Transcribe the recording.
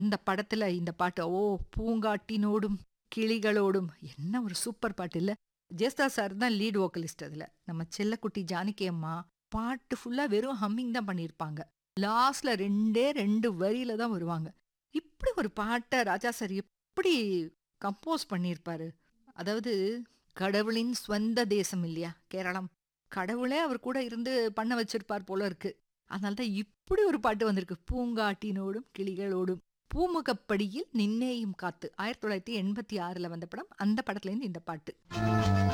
இந்த படத்துல இந்த பாட்டு ஓ பூங்காட்டினோடும் கிளிகளோடும் என்ன ஒரு சூப்பர் பாட்டு இல்ல ஜேஸ்தா சார் தான் லீட் வோக்கலிஸ்ட் அதுல நம்ம செல்லக்குட்டி ஜானகி அம்மா பாட்டு ஃபுல்லா வெறும் ஹம்மிங் தான் பண்ணியிருப்பாங்க லாஸ்ட்ல ரெண்டே ரெண்டு வரியில தான் வருவாங்க இப்படி ஒரு பாட்டை ராஜா சார் எப்படி கம்போஸ் பண்ணியிருப்பாரு அதாவது கடவுளின் சொந்த தேசம் இல்லையா கேரளம் கடவுளே அவர் கூட இருந்து பண்ண வச்சிருப்பார் போல இருக்கு அதனால தான் இப்படி ஒரு பாட்டு வந்திருக்கு பூங்காட்டினோடும் கிளிகளோடும் பூமுகப்படியில் நின்னேயும் காத்து ஆயிரத்தி தொள்ளாயிரத்தி எண்பத்தி ஆறுல வந்த படம் அந்த படத்துல இருந்து இந்த பாட்டு